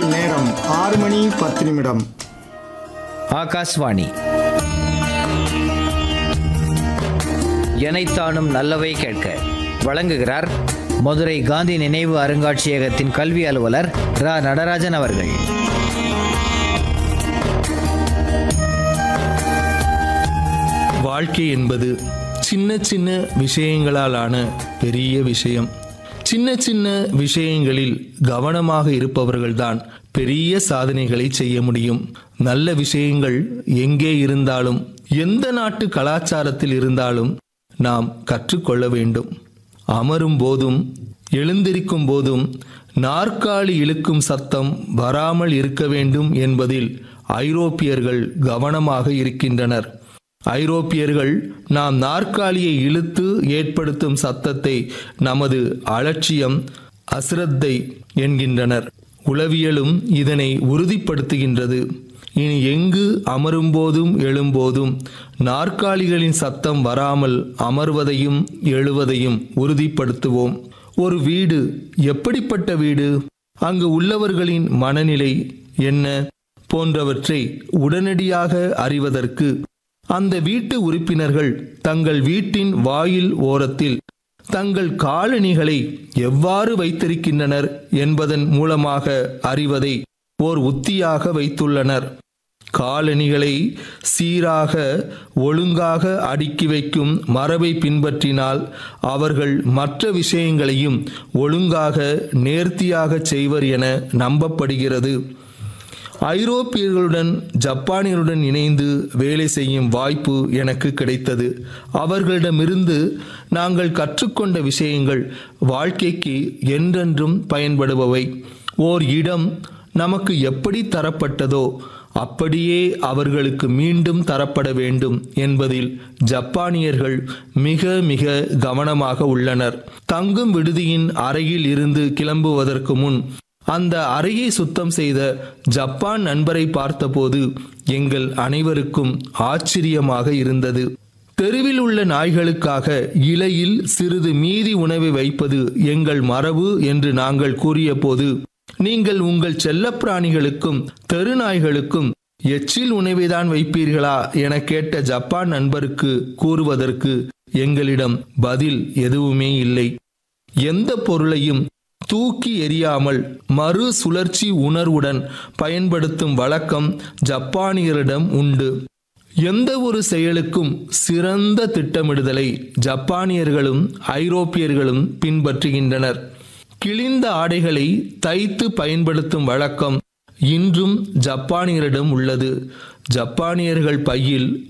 நேரம் ஆறு மணி பத்து நிமிடம் ஆகாஷ்வாணி எனைத்தானும் நல்லவை கேட்க வழங்குகிறார் மதுரை காந்தி நினைவு அருங்காட்சியகத்தின் கல்வி அலுவலர் ரா நடராஜன் அவர்கள் வாழ்க்கை என்பது சின்ன சின்ன விஷயங்களாலான பெரிய விஷயம் சின்ன சின்ன விஷயங்களில் கவனமாக இருப்பவர்கள்தான் பெரிய சாதனைகளை செய்ய முடியும் நல்ல விஷயங்கள் எங்கே இருந்தாலும் எந்த நாட்டு கலாச்சாரத்தில் இருந்தாலும் நாம் கற்றுக்கொள்ள வேண்டும் அமரும் போதும் எழுந்திருக்கும் போதும் நாற்காலி இழுக்கும் சத்தம் வராமல் இருக்க வேண்டும் என்பதில் ஐரோப்பியர்கள் கவனமாக இருக்கின்றனர் ஐரோப்பியர்கள் நாம் நாற்காலியை இழுத்து ஏற்படுத்தும் சத்தத்தை நமது அலட்சியம் அசிரத்தை என்கின்றனர் உளவியலும் இதனை உறுதிப்படுத்துகின்றது இனி எங்கு அமரும்போதும் எழும்போதும் நாற்காலிகளின் சத்தம் வராமல் அமர்வதையும் எழுவதையும் உறுதிப்படுத்துவோம் ஒரு வீடு எப்படிப்பட்ட வீடு அங்கு உள்ளவர்களின் மனநிலை என்ன போன்றவற்றை உடனடியாக அறிவதற்கு அந்த வீட்டு உறுப்பினர்கள் தங்கள் வீட்டின் வாயில் ஓரத்தில் தங்கள் காலணிகளை எவ்வாறு வைத்திருக்கின்றனர் என்பதன் மூலமாக அறிவதை ஓர் உத்தியாக வைத்துள்ளனர் காலணிகளை சீராக ஒழுங்காக அடுக்கி வைக்கும் மரபை பின்பற்றினால் அவர்கள் மற்ற விஷயங்களையும் ஒழுங்காக நேர்த்தியாக செய்வர் என நம்பப்படுகிறது ஐரோப்பியர்களுடன் ஜப்பானியருடன் இணைந்து வேலை செய்யும் வாய்ப்பு எனக்கு கிடைத்தது அவர்களிடமிருந்து நாங்கள் கற்றுக்கொண்ட விஷயங்கள் வாழ்க்கைக்கு என்றென்றும் பயன்படுபவை ஓர் இடம் நமக்கு எப்படி தரப்பட்டதோ அப்படியே அவர்களுக்கு மீண்டும் தரப்பட வேண்டும் என்பதில் ஜப்பானியர்கள் மிக மிக கவனமாக உள்ளனர் தங்கும் விடுதியின் அறையில் இருந்து கிளம்புவதற்கு முன் அந்த அறையை சுத்தம் செய்த ஜப்பான் நண்பரை பார்த்தபோது எங்கள் அனைவருக்கும் ஆச்சரியமாக இருந்தது தெருவில் உள்ள நாய்களுக்காக இலையில் சிறிது மீதி உணவை வைப்பது எங்கள் மரபு என்று நாங்கள் கூறியபோது நீங்கள் உங்கள் செல்லப்பிராணிகளுக்கும் தெரு நாய்களுக்கும் எச்சில் உணவைதான் வைப்பீர்களா என கேட்ட ஜப்பான் நண்பருக்கு கூறுவதற்கு எங்களிடம் பதில் எதுவுமே இல்லை எந்த பொருளையும் தூக்கி எறியாமல் மறு சுழற்சி உணர்வுடன் பயன்படுத்தும் வழக்கம் ஜப்பானியரிடம் உண்டு எந்த ஒரு செயலுக்கும் சிறந்த திட்டமிடுதலை ஜப்பானியர்களும் ஐரோப்பியர்களும் பின்பற்றுகின்றனர் கிழிந்த ஆடைகளை தைத்து பயன்படுத்தும் வழக்கம் இன்றும் ஜப்பானியரிடம் உள்ளது ஜப்பானியர்கள் பையில்